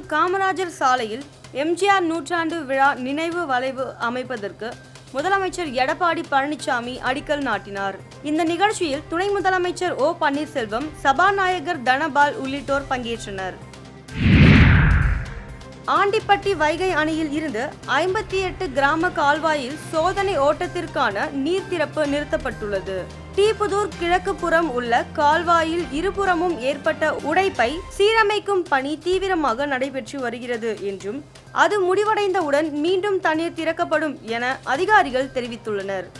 காமராஜர் சாலையில் எம்ஜிஆர் நூற்றாண்டு விழா நினைவு வளைவு அமைப்பதற்கு முதலமைச்சர் எடப்பாடி பழனிசாமி அடிக்கல் நாட்டினார் இந்த நிகழ்ச்சியில் துணை முதலமைச்சர் ஓ பன்னீர்செல்வம் சபாநாயகர் தனபால் உள்ளிட்டோர் பங்கேற்றனர் ஆண்டிப்பட்டி வைகை அணையில் இருந்து ஐம்பத்தி எட்டு கிராம கால்வாயில் சோதனை ஓட்டத்திற்கான நீர் திறப்பு நிறுத்தப்பட்டுள்ளது தீப்புதூர் கிழக்கு புறம் உள்ள கால்வாயில் இருபுறமும் ஏற்பட்ட உடைப்பை சீரமைக்கும் பணி தீவிரமாக நடைபெற்று வருகிறது என்றும் அது முடிவடைந்தவுடன் மீண்டும் தண்ணீர் திறக்கப்படும் என அதிகாரிகள் தெரிவித்துள்ளனர்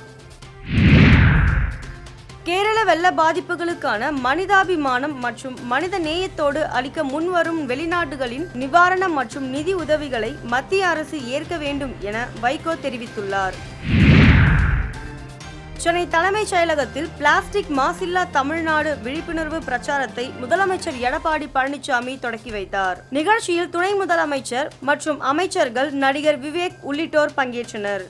கேரள வெள்ள பாதிப்புகளுக்கான மனிதாபிமானம் மற்றும் மனித நேயத்தோடு அளிக்க முன்வரும் வெளிநாடுகளின் நிவாரணம் மற்றும் நிதி உதவிகளை மத்திய அரசு ஏற்க வேண்டும் என வைகோ தெரிவித்துள்ளார் சென்னை தலைமைச் செயலகத்தில் பிளாஸ்டிக் மாசில்லா தமிழ்நாடு விழிப்புணர்வு பிரச்சாரத்தை முதலமைச்சர் எடப்பாடி பழனிசாமி தொடக்கி வைத்தார் நிகழ்ச்சியில் துணை முதலமைச்சர் மற்றும் அமைச்சர்கள் நடிகர் விவேக் உள்ளிட்டோர் பங்கேற்றனர்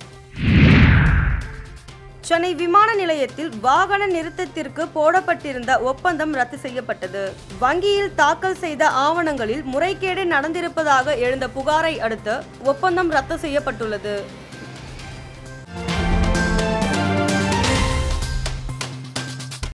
சென்னை விமான நிலையத்தில் வாகன நிறுத்தத்திற்கு போடப்பட்டிருந்த ஒப்பந்தம் ரத்து செய்யப்பட்டது வங்கியில் தாக்கல் செய்த ஆவணங்களில் முறைகேடு நடந்திருப்பதாக எழுந்த புகாரை அடுத்து ஒப்பந்தம் ரத்து செய்யப்பட்டுள்ளது